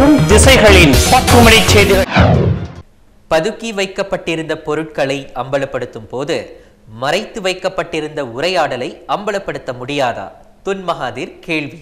தொடரும் திசைகளின் பக்குமணி செய்திகள் பதுக்கி வைக்கப்பட்டிருந்த பொருட்களை அம்பலப்படுத்தும் போது மறைத்து வைக்கப்பட்டிருந்த உரையாடலை அம்பலப்படுத்த முடியாதா துன்மகாதீர் கேள்வி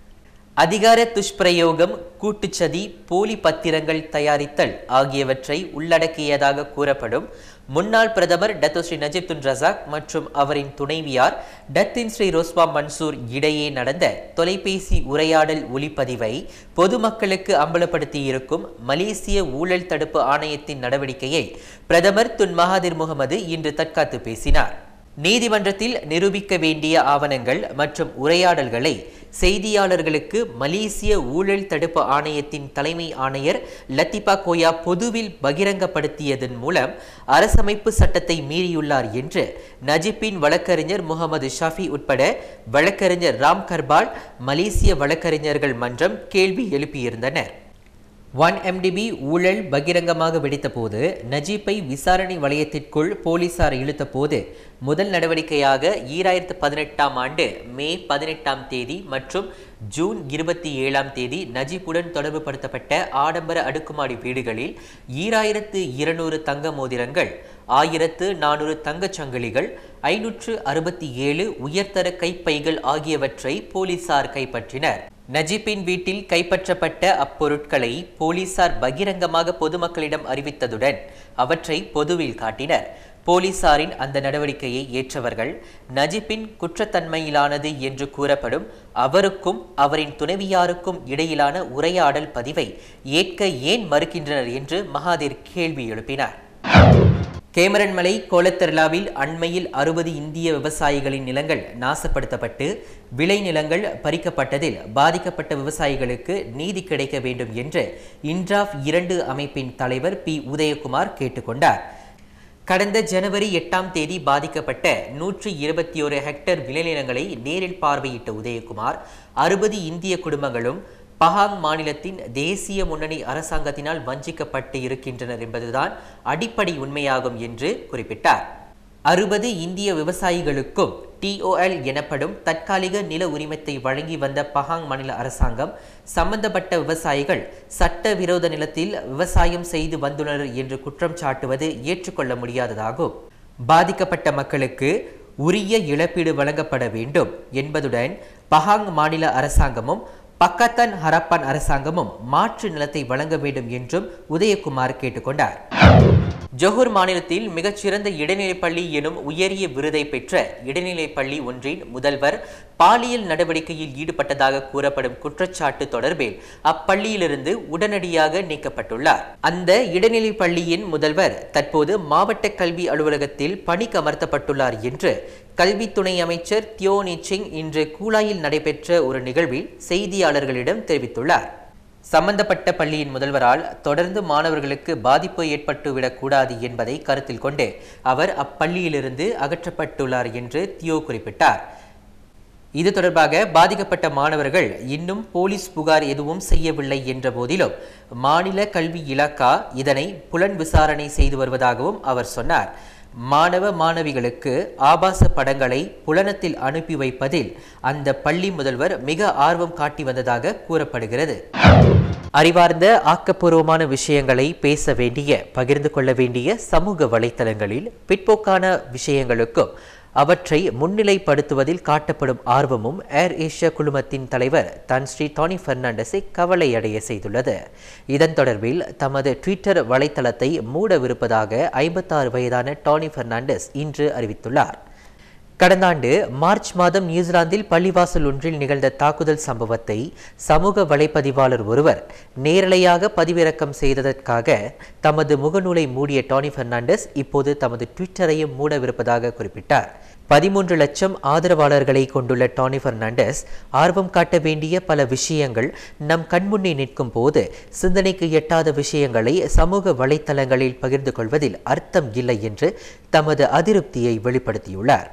அதிகார துஷ்பிரயோகம் கூட்டுச்சதி போலி பத்திரங்கள் தயாரித்தல் ஆகியவற்றை உள்ளடக்கியதாக கூறப்படும் முன்னாள் பிரதமர் Datuk Seri Najib Tun Razak மற்றும் அவரின் துணைவியார் டத்தின் ஸ்ரீ ரோஸ்வா மன்சூர் இடையே நடந்த தொலைபேசி உரையாடல் ஒளிப்பதிவை பொதுமக்களுக்கு அம்பலப்படுத்தியிருக்கும் மலேசிய ஊழல் தடுப்பு ஆணையத்தின் நடவடிக்கையை பிரதமர் துன் மகாதிர் முகமது இன்று தற்காத்து பேசினார் நீதிமன்றத்தில் நிரூபிக்க வேண்டிய ஆவணங்கள் மற்றும் உரையாடல்களை செய்தியாளர்களுக்கு மலேசிய ஊழல் தடுப்பு ஆணையத்தின் தலைமை ஆணையர் லத்திபா கோயா பொதுவில் பகிரங்கப்படுத்தியதன் மூலம் அரசமைப்பு சட்டத்தை மீறியுள்ளார் என்று நஜிப்பின் வழக்கறிஞர் முகமது ஷாஃபி உட்பட வழக்கறிஞர் ராம் கர்பால் மலேசிய வழக்கறிஞர்கள் மன்றம் கேள்வி எழுப்பியிருந்தனர் ஒன் எம்டிபி ஊழல் பகிரங்கமாக வெடித்தபோது நஜீப்பை விசாரணை வளையத்திற்குள் போலீசார் இழுத்தபோது முதல் நடவடிக்கையாக ஈராயிரத்து பதினெட்டாம் ஆண்டு மே பதினெட்டாம் தேதி மற்றும் ஜூன் இருபத்தி ஏழாம் தேதி நஜீப்புடன் தொடர்பு படுத்தப்பட்ட ஆடம்பர அடுக்குமாடி வீடுகளில் ஈராயிரத்து இருநூறு தங்க மோதிரங்கள் ஆயிரத்து நானூறு தங்கச் சங்கிலிகள் ஐநூற்று அறுபத்தி ஏழு உயர்தர கைப்பைகள் ஆகியவற்றை போலீசார் கைப்பற்றினர் நஜீப்பின் வீட்டில் கைப்பற்றப்பட்ட அப்பொருட்களை போலீசார் பகிரங்கமாக பொதுமக்களிடம் அறிவித்ததுடன் அவற்றை பொதுவில் காட்டினர் போலீசாரின் அந்த நடவடிக்கையை ஏற்றவர்கள் நஜிப்பின் குற்றத்தன்மையிலானது என்று கூறப்படும் அவருக்கும் அவரின் துணைவியாருக்கும் இடையிலான உரையாடல் பதிவை ஏற்க ஏன் மறுக்கின்றனர் என்று மகாதீர் கேள்வி எழுப்பினார் கேமரன்மலை கோலத்திருளாவில் அண்மையில் அறுபது இந்திய விவசாயிகளின் நிலங்கள் நாசப்படுத்தப்பட்டு விளை நிலங்கள் பறிக்கப்பட்டதில் பாதிக்கப்பட்ட விவசாயிகளுக்கு நீதி கிடைக்க வேண்டும் என்று இன்ட்ராஃப் இரண்டு அமைப்பின் தலைவர் பி உதயகுமார் கேட்டுக்கொண்டார் கடந்த ஜனவரி எட்டாம் தேதி பாதிக்கப்பட்ட நூற்றி இருபத்தி ஒரு ஹெக்டேர் விளைநிலங்களை நேரில் பார்வையிட்ட உதயகுமார் அறுபது இந்திய குடும்பங்களும் பஹாங் மாநிலத்தின் தேசிய முன்னணி அரசாங்கத்தினால் வஞ்சிக்கப்பட்டு இருக்கின்றனர் என்பதுதான் அடிப்படை உண்மையாகும் என்று குறிப்பிட்டார் அறுபது இந்திய விவசாயிகளுக்கும் டிஓஎல் எனப்படும் தற்காலிக நில உரிமத்தை வழங்கி வந்த பஹாங் மாநில அரசாங்கம் சம்பந்தப்பட்ட விவசாயிகள் சட்டவிரோத நிலத்தில் விவசாயம் செய்து வந்துள்ளனர் என்று குற்றம் சாட்டுவது ஏற்றுக்கொள்ள முடியாததாகும் பாதிக்கப்பட்ட மக்களுக்கு உரிய இழப்பீடு வழங்கப்பட வேண்டும் என்பதுடன் பஹாங் மாநில அரசாங்கமும் பக்கத்தன் ஹரப்பான் அரசாங்கமும் மாற்று நிலத்தை வழங்க வேண்டும் என்றும் உதயகுமார் கேட்டுக்கொண்டார் ஜொஹூர் மாநிலத்தில் மிகச்சிறந்த இடைநிலைப்பள்ளி எனும் உயரிய விருதை பெற்ற இடைநிலைப்பள்ளி ஒன்றின் முதல்வர் பாலியல் நடவடிக்கையில் ஈடுபட்டதாக கூறப்படும் குற்றச்சாட்டு தொடர்பில் அப்பள்ளியிலிருந்து உடனடியாக நீக்கப்பட்டுள்ளார் அந்த இடைநிலைப் பள்ளியின் முதல்வர் தற்போது மாவட்ட கல்வி அலுவலகத்தில் பணிக்கு அமர்த்தப்பட்டுள்ளார் என்று கல்வி துணை அமைச்சர் தியோ நிச்சிங் இன்று கூலாயில் நடைபெற்ற ஒரு நிகழ்வில் செய்தியாளர்களிடம் தெரிவித்துள்ளார் சம்பந்தப்பட்ட பள்ளியின் முதல்வரால் தொடர்ந்து மாணவர்களுக்கு பாதிப்பு ஏற்பட்டுவிடக் கூடாது என்பதை கருத்தில் கொண்டு அவர் அப்பள்ளியிலிருந்து அகற்றப்பட்டுள்ளார் என்று தியோ குறிப்பிட்டார் இது தொடர்பாக பாதிக்கப்பட்ட மாணவர்கள் இன்னும் போலீஸ் புகார் எதுவும் செய்யவில்லை என்ற போதிலும் மாநில கல்வி இலாக்கா இதனை புலன் விசாரணை செய்து வருவதாகவும் அவர் சொன்னார் மாணவ மாணவிகளுக்கு ஆபாச படங்களை புலனத்தில் அனுப்பி வைப்பதில் அந்த பள்ளி முதல்வர் மிக ஆர்வம் காட்டி வந்ததாக கூறப்படுகிறது அறிவார்ந்த ஆக்கப்பூர்வமான விஷயங்களை பேச வேண்டிய பகிர்ந்து கொள்ள வேண்டிய சமூக வலைத்தளங்களில் பிற்போக்கான விஷயங்களுக்கும் அவற்றை முன்னிலைப்படுத்துவதில் காட்டப்படும் ஆர்வமும் ஏர் ஏஷியா குழுமத்தின் தலைவர் தன் ஸ்ரீ டானி பெர்னாண்டஸை கவலையடைய செய்துள்ளது இதன் தொடர்பில் தமது ட்விட்டர் வலைத்தளத்தை மூடவிருப்பதாக ஐம்பத்தாறு வயதான டானி பெர்னாண்டஸ் இன்று அறிவித்துள்ளார் கடந்த ஆண்டு மார்ச் மாதம் நியூசிலாந்தில் பள்ளிவாசல் ஒன்றில் நிகழ்ந்த தாக்குதல் சம்பவத்தை சமூக வலைப்பதிவாளர் ஒருவர் நேரலையாக பதிவிறக்கம் செய்ததற்காக தமது முகநூலை மூடிய டானி பெர்னாண்டஸ் இப்போது தமது ட்விட்டரையும் மூடவிருப்பதாக குறிப்பிட்டார் பதிமூன்று லட்சம் ஆதரவாளர்களை கொண்டுள்ள டானி பெர்னாண்டஸ் ஆர்வம் காட்ட வேண்டிய பல விஷயங்கள் நம் கண்முன்னே நிற்கும் போது சிந்தனைக்கு எட்டாத விஷயங்களை சமூக வலைத்தளங்களில் பகிர்ந்து கொள்வதில் அர்த்தம் இல்லை என்று தமது அதிருப்தியை வெளிப்படுத்தியுள்ளார்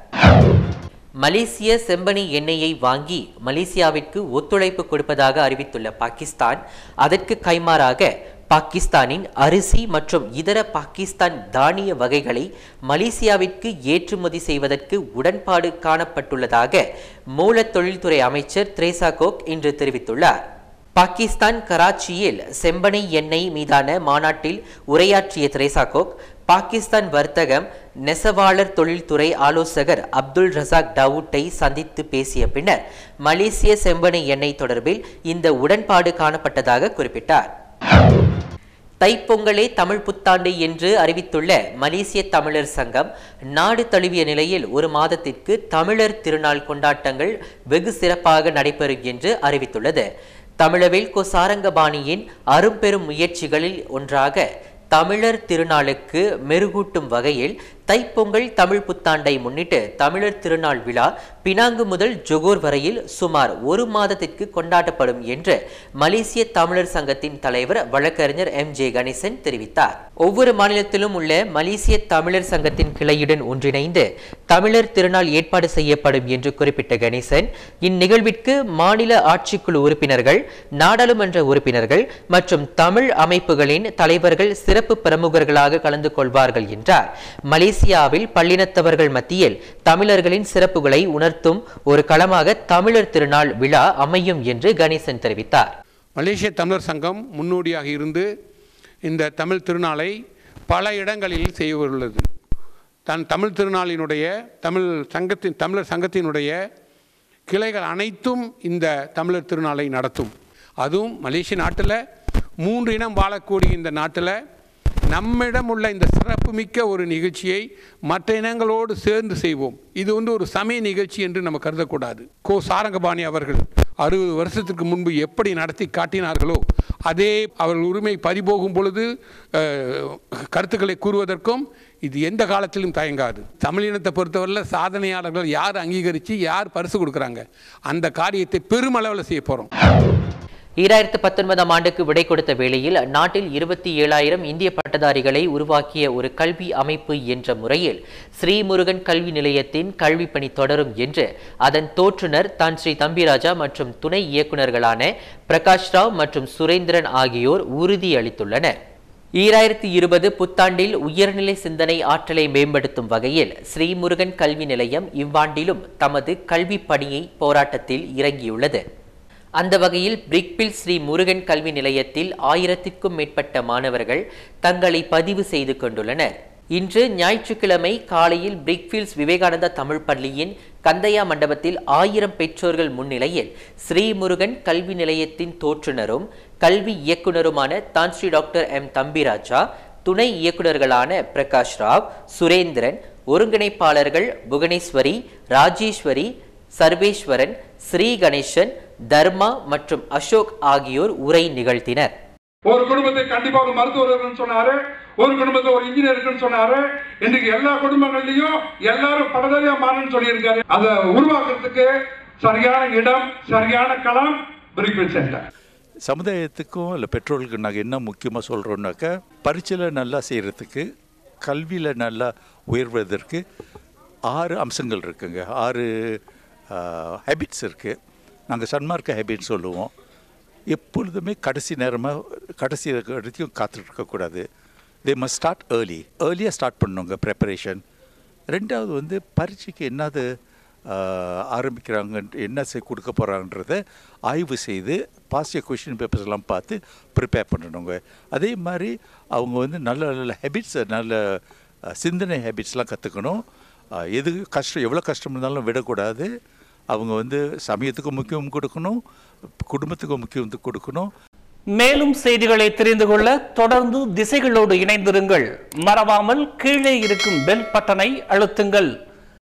மலேசிய செம்பனி எண்ணெயை வாங்கி மலேசியாவிற்கு ஒத்துழைப்பு கொடுப்பதாக அறிவித்துள்ள பாகிஸ்தான் அதற்கு கைமாறாக பாகிஸ்தானின் அரிசி மற்றும் இதர பாகிஸ்தான் தானிய வகைகளை மலேசியாவிற்கு ஏற்றுமதி செய்வதற்கு உடன்பாடு காணப்பட்டுள்ளதாக மூல தொழில்துறை அமைச்சர் த்ரேசா கோக் இன்று தெரிவித்துள்ளார் பாகிஸ்தான் கராச்சியில் செம்பனை எண்ணெய் மீதான மாநாட்டில் உரையாற்றிய தெரேசா கோக் பாகிஸ்தான் வர்த்தகம் நெசவாளர் தொழில்துறை ஆலோசகர் அப்துல் ரசாக் டவுட்டை சந்தித்து பேசிய பின்னர் மலேசிய செம்பனை எண்ணெய் தொடர்பில் இந்த உடன்பாடு காணப்பட்டதாக குறிப்பிட்டார் தைப்பொங்கலே தமிழ் புத்தாண்டு என்று அறிவித்துள்ள மலேசிய தமிழர் சங்கம் நாடு தழுவிய நிலையில் ஒரு மாதத்திற்கு தமிழர் திருநாள் கொண்டாட்டங்கள் வெகு சிறப்பாக நடைபெறும் என்று அறிவித்துள்ளது தமிழவில் கோ சாரங்கபாணியின் அரும்பெரும் முயற்சிகளில் ஒன்றாக தமிழர் திருநாளுக்கு மெருகூட்டும் வகையில் தைப்பொங்கல் தமிழ் புத்தாண்டை முன்னிட்டு தமிழர் திருநாள் விழா பினாங்கு முதல் ஜொகூர் வரையில் சுமார் ஒரு மாதத்திற்கு கொண்டாடப்படும் என்று மலேசிய தமிழர் சங்கத்தின் தலைவர் வழக்கறிஞர் எம் ஜே கணேசன் தெரிவித்தார் ஒவ்வொரு மாநிலத்திலும் உள்ள மலேசிய தமிழர் சங்கத்தின் கிளையுடன் ஒன்றிணைந்து தமிழர் திருநாள் ஏற்பாடு செய்யப்படும் என்று குறிப்பிட்ட கணேசன் இந்நிகழ்விற்கு மாநில ஆட்சிக்குழு உறுப்பினர்கள் நாடாளுமன்ற உறுப்பினர்கள் மற்றும் தமிழ் அமைப்புகளின் தலைவர்கள் சிறப்பு பிரமுகர்களாக கலந்து கொள்வார்கள் என்றார் மலேசியாவில் பல்லினத்தவர்கள் மத்தியில் தமிழர்களின் சிறப்புகளை உணர்த்தும் ஒரு களமாக தமிழர் திருநாள் விழா அமையும் என்று கணேசன் தெரிவித்தார் மலேசிய தமிழர் சங்கம் முன்னோடியாக இருந்து இந்த தமிழ் திருநாளை பல இடங்களில் செய்யவுள்ளது தன் தமிழ் திருநாளினுடைய தமிழ் சங்கத்தின் தமிழர் சங்கத்தினுடைய கிளைகள் அனைத்தும் இந்த தமிழர் திருநாளை நடத்தும் அதுவும் மலேசிய நாட்டில் மூன்று இனம் வாழக்கூடிய இந்த நாட்டில் நம்மிடம் உள்ள இந்த சிறப்புமிக்க ஒரு நிகழ்ச்சியை மற்ற இனங்களோடு சேர்ந்து செய்வோம் இது வந்து ஒரு சமய நிகழ்ச்சி என்று நம்ம கருதக்கூடாது கோ சாரங்கபாணி அவர்கள் அறுபது வருஷத்துக்கு முன்பு எப்படி நடத்தி காட்டினார்களோ அதே அவர்கள் உரிமை பறிபோகும் பொழுது அஹ், கருத்துக்களை கூறுவதற்கும் இது எந்த காலத்திலும் தயங்காது தமிழினத்தை பொறுத்தவரையில் சாதனையாளர்கள் யார் அங்கீகரித்து யார் பரிசு கொடுக்குறாங்க அந்த காரியத்தை பெருமளவில் செய்ய போகிறோம் ஈராயிரத்து பத்தொன்பதாம் ஆண்டுக்கு விடை கொடுத்த வேளையில் நாட்டில் இருபத்தி ஏழாயிரம் இந்திய பட்டதாரிகளை உருவாக்கிய ஒரு கல்வி அமைப்பு என்ற முறையில் ஸ்ரீமுருகன் கல்வி நிலையத்தின் கல்வி பணி தொடரும் என்று அதன் தோற்றுனர் தான் ஸ்ரீ தம்பிராஜா மற்றும் துணை இயக்குநர்களான பிரகாஷ் ராவ் மற்றும் சுரேந்திரன் ஆகியோர் உறுதியளித்துள்ளனர் ஈராயிரத்தி இருபது புத்தாண்டில் உயர்நிலை சிந்தனை ஆற்றலை மேம்படுத்தும் வகையில் ஸ்ரீமுருகன் கல்வி நிலையம் இவ்வாண்டிலும் தமது கல்வி பணியை போராட்டத்தில் இறங்கியுள்ளது அந்த வகையில் பிரிக்பில் ஸ்ரீ முருகன் கல்வி நிலையத்தில் ஆயிரத்திற்கும் மேற்பட்ட மாணவர்கள் தங்களை பதிவு செய்து கொண்டுள்ளனர் இன்று ஞாயிற்றுக்கிழமை காலையில் பிரிக்ஃபீல்ட்ஸ் விவேகானந்தா தமிழ் பள்ளியின் கந்தையா மண்டபத்தில் ஆயிரம் பெற்றோர்கள் முன்னிலையில் ஸ்ரீமுருகன் கல்வி நிலையத்தின் தோற்றுனரும் கல்வி இயக்குனருமான தான் ஸ்ரீ டாக்டர் எம் தம்பிராஜா துணை இயக்குனர்களான பிரகாஷ் ராவ் சுரேந்திரன் ஒருங்கிணைப்பாளர்கள் புவனேஸ்வரி ராஜேஸ்வரி சர்வேஸ்வரன் ஸ்ரீ கணேசன் தர்மா மற்றும் அசோக் ஆகியோர் உரை நிகழ்த்தினர் ஒரு குடும்பத்தை கண்டிப்பா ஒரு மருத்துவர் இருக்குன்னு சொன்னாரு ஒரு குடும்பத்துல ஒரு இன்ஜினியர் இருக்குன்னு சொன்னாரு இன்னைக்கு எல்லா குடும்பங்கள்லயும் எல்லாரும் படதறியா மாறணும்னு சொல்லியிருக்காரு அதை உருவாக்குறதுக்கு சரியான இடம் சரியான களம் பிரிக்பில் சென்டர் சமுதாயத்துக்கும் இல்லை பெற்றோர்களுக்கு நாங்கள் என்ன முக்கியமாக சொல்கிறோம்னாக்கா பரீட்சையில் நல்லா செய்கிறதுக்கு கல்வியில் நல்லா உயர்வதற்கு ஆறு அம்சங்கள் இருக்குங்க ஆறு ஹேபிட்ஸ் இருக்குது நாங்கள் சன்மார்க்க ஹேபிட் சொல்லுவோம் எப்பொழுதுமே கடைசி நேரமாக கடைசி வரைக்கும் காத்துட்டு இருக்கக்கூடாது தே மஸ்ட் ஸ்டார்ட் ஏர்லி ஏர்லியாக ஸ்டார்ட் பண்ணுங்க ப்ரிப்பரேஷன் ரெண்டாவது வந்து பரீட்சைக்கு என்னது ஆஹ், ஆரம்பிக்கிறாங்க என்ன செய் கொடுக்க போகிறாங்கன்றத ஆய்வு செய்து பாசிய கொஷின் பேப்பர்ஸ் எல்லாம் பார்த்து ப்ரிப்பேர் பண்ணணுங்க அதே மாதிரி அவங்க வந்து நல்ல நல்ல ஹேபிட்ஸ் நல்ல ஆஹ், சிந்தனை ஹேபிட்ஸ்லாம் கற்றுக்கணும் எது கஷ்டம் எவ்வளோ கஷ்டம் இருந்தாலும் விடக்கூடாது அவங்க வந்து சமயத்துக்கு முக்கியம் கொடுக்கணும் குடும்பத்துக்கு முக்கியம் கொடுக்கணும் மேலும் செய்திகளை தெரிந்து கொள்ள தொடர்ந்து திசைகளோடு இணைந்திருங்கள் மறவாமல் கீழே இருக்கும் பெல் பட்டனை அழுத்துங்கள்